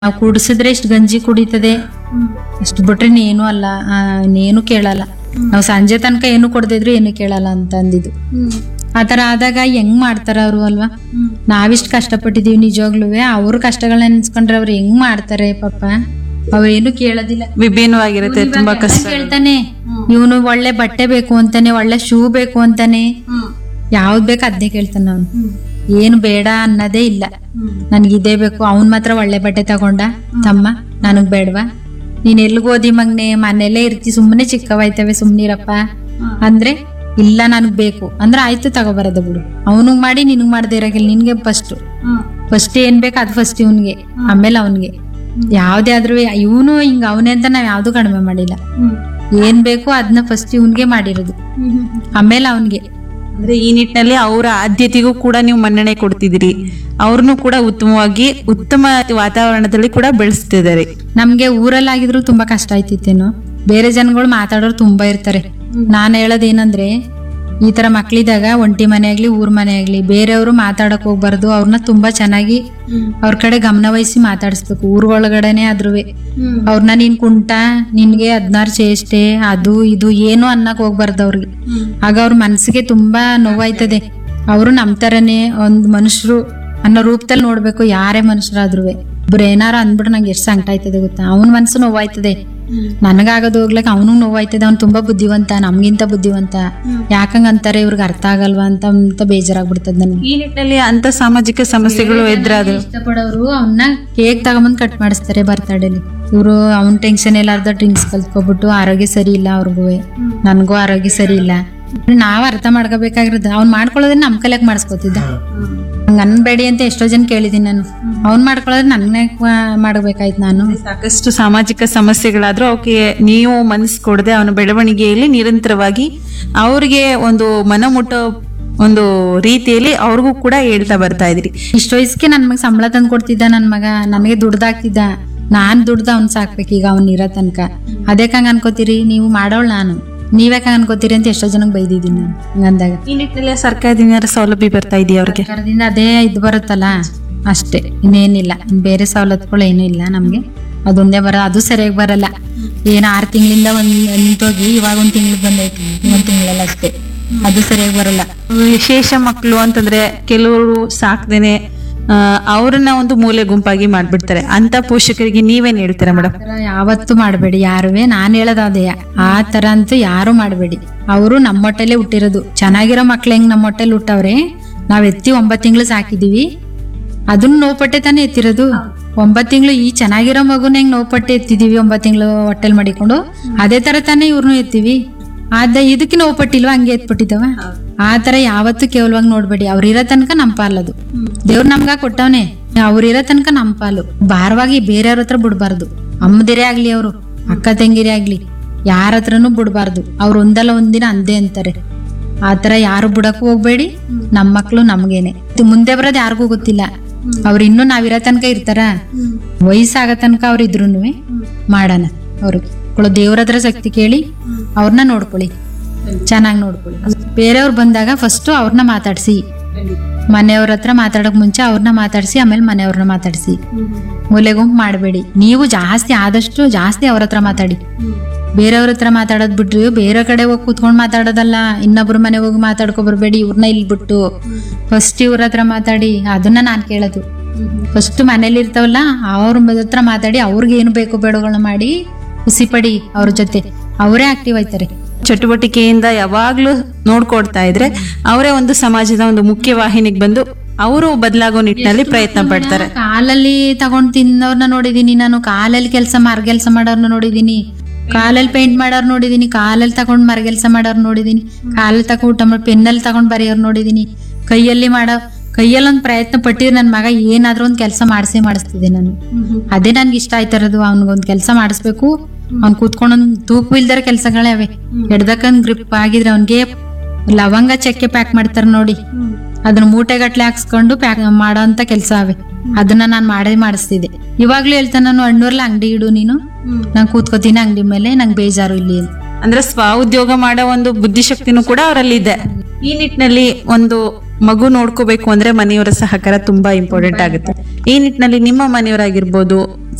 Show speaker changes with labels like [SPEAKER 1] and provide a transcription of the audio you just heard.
[SPEAKER 1] ನಾವು ಕುಡಿಸಿದ್ರೆ ಇಷ್ಟು ಗಂಜಿ ಕುಡಿತದೆ ಅಷ್ಟು ಬಿಟ್ರೆ ನೀನು ಅಲ್ಲ ಆ, ನೀನು ಕೇಳಲ್ಲ ನಾವು ಸಂಜೆ ತನಕ ಏನು ಕೊಡದಿದ್ರು ಏನು ಕೇಳಲ್ಲ ಅಂತ ಅಂದಿದ್ದು ಆ ಥರ ಆದಾಗ ಹೆಂಗ್ ಮಾಡ್ತಾರ ಅವರು ಅಲ್ವಾ ನಾವಿಷ್ಟು ಕಷ್ಟಪಟ್ಟಿದೀವಿ ನಿಜವಾಗ್ಲೂ ಅವ್ರ ಕಷ್ಟಗಳನ್ನ ನೆನ್ಸ್ಕೊಂಡ್ರೆ ಅವ್ರು ಹೆಂಗ್ ಮಾಡ್ತಾರೆ ಪಾಪ ಅವ್ರೇನು ಕೇಳೋದಿಲ್ಲ
[SPEAKER 2] ವಿಭಿನ್ನವಾಗಿರುತ್ತೆ ತುಂಬಾ ಕಷ್ಟ
[SPEAKER 1] ಕೇಳ್ತಾನೆ ಇವನು ಒಳ್ಳೆ ಬಟ್ಟೆ ಬೇಕು ಅಂತಾನೆ ಒಳ್ಳೆ ಶೂ ಬೇಕು ಅಂತಾನೆ ಯಾವ್ದ್ ಬೇಕು ಅದ್ನೇ ಕೇಳ್ತಾನೆ ಅವನು ಏನು ಬೇಡ ಅನ್ನೋದೇ ಇಲ್ಲ ನನ್ಗೆ ಇದೇ ಬೇಕು ಅವನ್ ಮಾತ್ರ ಒಳ್ಳೆ ಬಟ್ಟೆ ತಗೊಂಡ ತಮ್ಮ ನನಗ್ ಬೇಡವಾ ನೀನ್ ಎಲ್ಗ್ ಓದಿ ಮಗ್ನೆ ಮನೇಲೇ ಇರ್ತಿ ಸುಮ್ಮನೆ ಚಿಕ್ಕವಾಯ್ತವೆ ಸುಮ್ನಿರಪ್ಪ ಅಂದ್ರೆ ಇಲ್ಲ ನನಗ್ ಬೇಕು ಅಂದ್ರೆ ಆಯ್ತು ತಗೋಬರೋದು ಬಿಡು ಅವನಿಗ್ ಮಾಡಿ ನಿನಗ್ ಮಾಡದೇ ಇರಾಗಿಲ್ಲ ನಿನ್ಗೆ ಫಸ್ಟ್ ಫಸ್ಟ್ ಏನ್ ಬೇಕು ಅದು ಫಸ್ಟ್ ಇವನ್ಗೆ ಆಮೇಲೆ ಅವನ್ಗೆ ಯಾವ್ದೇ ಆದ್ರೂ ಇವನು ಹಿಂಗ ಅವನೇ ಅಂತ ನಾವ್ ಯಾವ್ದು ಕಡಿಮೆ ಮಾಡಿಲ್ಲ ಏನ್ ಬೇಕು ಅದನ್ನ ಫಸ್ಟ್ ಇವನ್ಗೆ ಮಾಡಿರೋದು ಆಮೇಲೆ ಅವನ್ಗೆ
[SPEAKER 2] ಅಂದ್ರೆ ಈ ನಿಟ್ಟಿನಲ್ಲಿ ಅವರ ಆದ್ಯತೆಗೂ ಕೂಡ ನೀವು ಮನ್ನಣೆ ಕೊಡ್ತಿದ್ದೀರಿ ಅವ್ರನ್ನು ಕೂಡ ಉತ್ತಮವಾಗಿ ಉತ್ತಮ ವಾತಾವರಣದಲ್ಲಿ ಕೂಡ ಬೆಳೆಸ್ತಿದ್ದಾರೆ
[SPEAKER 1] ನಮ್ಗೆ ಊರಲ್ಲಾಗಿದ್ರು ತುಂಬಾ ಕಷ್ಟ ಆಯ್ತಿತ್ತೇನೋ ಬೇರೆ ಜನಗಳು ಮಾತಾಡೋರು ತುಂಬಾ ಇರ್ತಾರೆ ನಾನ್ ಹೇಳೋದೇನಂದ್ರೆ ಈ ತರ ಮಕ್ಳಿದಾಗ ಒಂಟಿ ಮನೆ ಆಗ್ಲಿ ಊರ್ ಮನೆ ಆಗ್ಲಿ ಬೇರೆಯವರು ಮಾತಾಡಕ್ ಹೋಗ್ಬಾರ್ದು ಅವ್ರನ್ನ ತುಂಬಾ ಚೆನ್ನಾಗಿ ಅವ್ರ ಕಡೆ ಗಮನ ವಹಿಸಿ ಮಾತಾಡಿಸ್ಬೇಕು ಊರ್ ಒಳಗಡೆನೆ ಆದ್ರುವೆ ಅವ್ರನ್ನ ನೀನ್ ಕುಂಟ ನಿನ್ಗೆ ಹದ್ನಾರು ಚೇಷ್ಟೆ ಅದು ಇದು ಏನು ಅನ್ನಕ್ ಹೋಗ್ಬಾರ್ದು ಅವ್ರಿಗೆ ಆಗ ಅವ್ರ ಮನ್ಸಿಗೆ ತುಂಬಾ ನೋವಾಯ್ತದೆ ಅವರು ನಮ್ ತರನೇ ಒಂದ್ ಮನುಷ್ಯರು ಅನ್ನೋ ರೂಪದಲ್ಲಿ ನೋಡ್ಬೇಕು ಯಾರೇ ಮನುಷ್ಯರಾದ್ರುವೆ ಒಬ್ರು ಏನಾರ ಅಂದ್ಬಿಟ್ರೆ ನಂಗೆ ಎಷ್ಟು ಸಂಕಟ ಆಯ್ತದೆ ಗೊತ್ತಾ ಅವನ ಮನ್ಸು ನೋವಾಯ್ತದೆ ನನಗಾಗೋದು ಹೋಗ್ಲಕ್ ಅವನು ನೋವಾಯ್ತದೆ ಅವ್ನು ತುಂಬಾ ಬುದ್ಧಿವಂತ ನಮ್ಗಿಂತ ಬುದ್ಧಿವಂತ ಯಾಕಂಗ ಅಂತಾರೆ ಇವ್ರಿಗೆ ಅರ್ಥ ಆಗಲ್ವಾ ಅಂತ ಅಂತ ಬೇಜಾರಾಗ್ಬಿಡ್ತದೆ ನನಗೆ
[SPEAKER 2] ಈ ನಿಟ್ಟಿನಲ್ಲಿ ಅಂತ ಸಾಮಾಜಿಕ ಸಮಸ್ಯೆಗಳು ಎದುರಾದ್ರು
[SPEAKER 1] ಇಷ್ಟಪಡೋರು ಅವನ್ನ ಕೇಕ್ ತಗೊಂಬಂದ್ ಕಟ್ ಮಾಡಿಸ್ತಾರೆ ಬರ್ತಡೇಲಿ ಇವರು ಅವ್ನ ಟೆನ್ಷನ್ ಎಲ್ಲಾರ್ದ ಡ್ರಿಂಕ್ಸ್ ಕಲ್ತ್ಕೊಬಿಟ್ಟು ಆರೋಗ್ಯ ಸರಿ ಇಲ್ಲ ಅವ್ರಿಗೂ ನನ್ಗೂ ಆರೋಗ್ಯ ಸರಿ ಇಲ್ಲ ನಾವ್ ಅರ್ಥ ಮಾಡ್ಕೋಬೇಕಾಗಿರೋದು ಅವ್ನ್ ಮಾಡ್ಕೊಳ್ಳೋದ್ರೆ ನಮ್ ಕಲೆಕ್ ಮಾಡಿಸ್ಕೊತಿದ್ದ ಹಂಗ ಅನ್ಬೇಡಿ ಅಂತ ಎಷ್ಟೋ ಜನ ಕೇಳಿದೀನಿ ನಾನು ಅವ್ನ್ ಮಾಡ್ಕೊಳ್ಳೋದ್ರೆ ನನ್ನೇ ಮಾಡ್ಬೇಕಾಯ್ತು ನಾನು
[SPEAKER 2] ಸಾಕಷ್ಟು ಸಾಮಾಜಿಕ ಸಮಸ್ಯೆಗಳಾದ್ರೂ ಅವಕ್ಕೆ ನೀವು ಮನಸ್ಸು ಕೊಡದೆ ಅವನ ಬೆಳವಣಿಗೆಯಲ್ಲಿ ನಿರಂತರವಾಗಿ ಅವ್ರಿಗೆ ಒಂದು ಮನಮುಟ್ಟೋ ಒಂದು ರೀತಿಯಲ್ಲಿ ಅವ್ರಿಗೂ ಕೂಡ ಹೇಳ್ತಾ ಬರ್ತಾ ಇದ್ರಿ
[SPEAKER 1] ಇಷ್ಟ ವಯಸ್ಸಿಗೆ ನನ್ ಮಗ ಸಂಬಳ ತಂದು ಕೊಡ್ತಿದ್ದ ನನ್ ಮಗ ನನಗೆ ದುಡ್ದಾಕ್ತಿದ್ದ ನಾನ್ ದುಡ್ದ ಅವ್ನ್ ಸಾಕ್ಬೇಕು ಈಗ ಅವ್ನ್ ಇರೋ ತನಕ ಅದೇಕಂಗ ಅನ್ಕೋತೀರಿ ನೀವು ಮಾಡೋಳ್ ನಾನು ನೀವ್ಯಾಕ ಅನ್ಕೋತೀರಿ ಅಂತ ಎಷ್ಟೋ ಜನಕ್ಕೆ ಬೈದಿದ್ದೀನಿ ನಾನು ಹಂಗಂದಾಗ
[SPEAKER 2] ಈ ನಿಟ್ಟಿನಲ್ಲಿ ಸರ್ಕಾರದಿಂದ ಏನಾದ್ರು ಸೌಲಭ್ಯ ಬರ್ತಾ ಇದೆಯಾ ಅವ್ರಿಗೆ
[SPEAKER 1] ಸರ್ಕಾರದಿಂದ ಅದೇ ಇದು ಬರುತ್ತಲ್ಲ ಅಷ್ಟೇ ಇನ್ನೇನಿಲ್ಲ ಇನ್ ಬೇರೆ ಸವಲತ್ತುಗಳು ಏನೂ ಇಲ್ಲ ನಮ್ಗೆ ಅದೊಂದೇ ಬರ ಅದು ಸರಿಯಾಗಿ ಬರಲ್ಲ ಏನು ಆರು ತಿಂಗಳಿಂದ ಒಂದ್ ನಿಂತೋಗಿ ಇವಾಗ ಒಂದ್ ತಿಂಗಳು ಬಂದೈತಿ ಒಂದ್ ತಿಂಗಳಲ್ಲ ಅಷ್ಟೇ ಅದು ಸರಿಯಾಗಿ ಬರಲ್ಲ
[SPEAKER 2] ವಿಶೇಷ ಮಕ್ಕಳು ಅಂತಂದ್ರೆ ಕೆಲವರು ಸಾಕ್ದೇನೆ ಆ, ಅವ್ರನ್ನ ಒಂದು ಮೂಲೆ ಗುಂಪಾಗಿ ಮಾಡ್ಬಿಡ್ತಾರೆ ಅಂತ ಪೋಷಕರಿಗೆ ನೀವೇನ್ ಹೇಳ್ತೀರಾ ಮೇಡಮ್
[SPEAKER 1] ಆ ಥರ ಯಾವತ್ತೂ ಮಾಡಬೇಡಿ ಯಾರುವೆ ನಾನು ಹೇಳೋದು ಅದೇ ಆ ಥರ ಅಂತೂ ಯಾರು ಮಾಡಬೇಡಿ ಅವರು ನಮ್ಮ ಹೊಟ್ಟೆಲೆ ಹುಟ್ಟಿರೋದು ಚೆನ್ನಾಗಿರೋ ಮಕ್ಳು ಹೆಂಗ್ ನಮ್ಮ ಹೊಟ್ಟೆಲಿ ಹುಟ್ಟವ್ರೆ ನಾವ್ ಎತ್ತಿ ಒಂಬತ್ತು ತಿಂಗಳು ಸಾಕಿದೀವಿ ಅದನ್ನ ನೋವುಪಟ್ಟೆ ತಾನೇ ಎತ್ತಿರೋದು ಒಂಬತ್ತು ತಿಂಗಳು ಈ ಚೆನ್ನಾಗಿರೋ ಮಗುನ ಹೆಂಗ್ ನೋವುಪಟ್ಟೆ ಎತ್ತಿದೀವಿ ಒಂಬತ್ತು ತಿಂಗಳು ಹೊಟ್ಟೆಲ್ ಮಾಡಿಕೊಂಡು ಅದೇ ತರ ತಾನೇ ಇವ್ರನ್ನೂ ಎತ್ತೀವಿ ಅದ ಇದಕ್ಕೆ ನೋವು ಪಟ್ಟಿಲ್ವಾ ಹಂಗೆ ಎತ್ಬಿಟ್ಟಿದವ ಆ ತರ ಯಾವತ್ತೂ ಕೇವಲವಾಗಿ ನೋಡ್ಬೇಡಿ ಅವ್ರಿರೋ ತನಕ ನಮ್ ಪಾಲದು ದೇವ್ರು ನಮ್ಗ ಕೊಟ್ಟವನೆ ಅವ್ರಿರೋ ತನಕ ನಮ್ ಪಾಲು ಭಾರವಾಗಿ ಬೇರೆಯವ್ರ ಹತ್ರ ಬಿಡ್ಬಾರ್ದು ಅಮ್ಮದಿರೇ ಆಗ್ಲಿ ಅವರು ಅಕ್ಕ ತಂಗಿರೇ ಆಗ್ಲಿ ಯಾರ ಹತ್ರನೂ ಬಿಡ್ಬಾರ್ದು ಅವ್ರು ಒಂದಲ್ಲ ಒಂದಿನ ಅಂದೇ ಅಂತಾರೆ ಆತರ ಯಾರು ಬಿಡಕ್ಕೂ ಹೋಗ್ಬೇಡಿ ನಮ್ ಮಕ್ಳು ನಮ್ಗೇನೆ ಇದು ಮುಂದೆ ಬರೋದ್ ಯಾರಿಗೂ ಗೊತ್ತಿಲ್ಲ ಅವ್ರು ಇನ್ನೂ ನಾವಿರೋ ತನಕ ಇರ್ತಾರ ವಯಸ್ಸಾಗ ತನಕ ಅವ್ರು ಇದ್ರೂನು ಮಾಡೋಣ ಅವ್ರಿಗೆ ದೇವ್ರ ಹತ್ರ ಶಕ್ತಿ ಕೇಳಿ ಅವ್ರನ್ನ ನೋಡ್ಕೊಳ್ಳಿ ಚೆನ್ನಾಗಿ ನೋಡ್ಕೊಳ್ಳಿ ಬೇರೆಯವ್ರು ಬಂದಾಗ ಫಸ್ಟ್ ಅವ್ರನ್ನ ಮಾತಾಡ್ಸಿ ಮನೆಯವ್ರ ಹತ್ರ ಮಾತಾಡಕ್ ಮುಂಚೆ ಅವ್ರನ್ನ ಮಾತಾಡ್ಸಿ ಆಮೇಲೆ ಮನೆಯವ್ರನ್ನ ಮಾತಾಡ್ಸಿ ಮೂಲೆ ಗುಂಪು ಮಾಡಬೇಡಿ ನೀವು ಜಾಸ್ತಿ ಆದಷ್ಟು ಜಾಸ್ತಿ ಅವ್ರ ಹತ್ರ ಮಾತಾಡಿ ಬೇರೆಯವ್ರ ಹತ್ರ ಮಾತಾಡೋದ್ ಬಿಟ್ರಿ ಬೇರೆ ಕಡೆ ಹೋಗಿ ಕೂತ್ಕೊಂಡ್ ಮಾತಾಡೋದಲ್ಲ ಇನ್ನೊಬ್ರ ಮನೆ ಹೋಗಿ ಮಾತಾಡ್ಕೊ ಬರ್ಬೇಡಿ ಇವ್ರನ್ನ ಇಲ್ಲಿ ಬಿಟ್ಟು ಫಸ್ಟ್ ಇವ್ರ ಹತ್ರ ಮಾತಾಡಿ ಅದನ್ನ ನಾನ್ ಕೇಳೋದು ಫಸ್ಟ್ ಮನೇಲಿ ಇರ್ತಾವಲ್ಲ ಅವ್ರ ಹತ್ರ ಮಾತಾಡಿ ಅವ್ರಿಗೆ ಏನು ಬೇಕು ಬೇಡಗಳನ್ನ ಮಾಡಿ ಖುಷಿ ಪಡಿ ಅವ್ರ ಜೊತೆ ಅವರೇ ಆಕ್ಟಿವ್ ಆಯ್ತಾರೆ
[SPEAKER 2] ಚಟುವಟಿಕೆಯಿಂದ ಯಾವಾಗ್ಲೂ ನೋಡ್ಕೊಡ್ತಾ ಇದ್ರೆ ಅವರೇ ಒಂದು ಸಮಾಜದ ಒಂದು ಮುಖ್ಯ ವಾಹಿನಿಗೆ ಬಂದು ಅವರು ಬದಲಾಗೋ ನಿಟ್ಟಿನಲ್ಲಿ ಪ್ರಯತ್ನ ಪಡ್ತಾರೆ
[SPEAKER 1] ಕಾಲಲ್ಲಿ ತಗೊಂಡ್ ತಿನ್ನೋರ್ನ ನೋಡಿದೀನಿ ನಾನು ಕಾಲಲ್ಲಿ ಕೆಲಸ ಮರಗೆಲ್ಸ ಮಾಡೋರ್ನ ನೋಡಿದೀನಿ ಕಾಲಲ್ಲಿ ಪೇಂಟ್ ಮಾಡೋರ್ ನೋಡಿದೀನಿ ಕಾಲಲ್ಲಿ ತಗೊಂಡ್ ಮರಗೆಲ್ಸ ಮಾಡೋರ್ ನೋಡಿದೀನಿ ಕಾಲಲ್ಲಿ ತಗೊಂಡ್ ಊಟ ಮಾಡಿ ಪೆನ್ನಲ್ಲಿ ತಗೊಂಡ್ ಬರೆಯೋರ್ ನೋಡಿದೀನಿ ಕೈಯಲ್ಲಿ ಮಾಡೋ ಕೈಯಲ್ಲಿ ಒಂದು ಪ್ರಯತ್ನ ಪಟ್ಟಿದ್ರೆ ನನ್ನ ಮಗ ಏನಾದ್ರೂ ಒಂದು ಕೆಲಸ ಮಾಡಿಸೇ ಮಾಡಿಸ್ತಿದ್ದೆ ನಾನು ಅದೇ ನನ್ಗೆ ಇಷ್ಟ ಆಯ್ತಿರೋದು ಅವ್ನಿಗೊಂದು ಕೆಲಸ ಮಾಡಿಸ್ಬೇಕು ಅವ್ನ್ ಕೂತ್ಕೊಂಡೊಂದ್ ತೂಕವಿಲ್ದರ ಕೆಲಸಗಳೇ ಅವೆ ಹಿಡ್ದಕ್ಕಂದ್ ಗ್ರಿಪ್ ಆಗಿದ್ರೆ ಅವ್ನಿಗೆ ಲವಂಗ ಚಕ್ಕೆ ಪ್ಯಾಕ್ ಮಾಡ್ತಾರ ನೋಡಿ ಅದನ್ನ ಮೂಟೆಗಟ್ಲೆ ಹಾಕ್ಸ್ಕೊಂಡು ಪ್ಯಾಕ್ ಮಾಡೋ ಅಂತ ಕೆಲಸ ಅವೆ ಅದನ್ನ ನಾನು ಮಾಡೇ ಮಾಡಿಸ್ತಿದ್ದೆ ಇವಾಗ್ಲೂ ಹೇಳ್ತಾನೆ ನಾನು ಹಣ್ಣೂರ್ಲ ಅಂಗಡಿ ಇಡು ನೀನು ನಾನು ಕೂತ್ಕೋತೀನಿ ಅಂಗಡಿ ಮೇಲೆ ನಂಗೆ ಬೇಜಾರು ಇಲ್ಲಿ ಅಂತ.
[SPEAKER 2] ಅಂದ್ರೆ ಸ್ವ ಉದ್ಯೋಗ ಮಾಡೋ ಒಂದು ಬುದ್ಧಿಶಕ್ತಿನೂ ಕೂಡ ಅವರಲ್ಲಿ ಇದೆ ಈ ನಿಟ್ಟಿನಲ್ಲಿ ಒಂದು ಮಗು ನೋಡ್ಕೋಬೇಕು ಅಂದ್ರೆ ಮನೆಯವರ ಸಹಕಾರ ತುಂಬಾ ಇಂಪಾರ್ಟೆಂಟ್ ಆಗುತ್ತೆ ಈ ನಿಟ್ಟಿನಲ್ಲಿ ನಿಮ್ಮ ಮನೆಯವರಾಗಿರ್ಬೋದು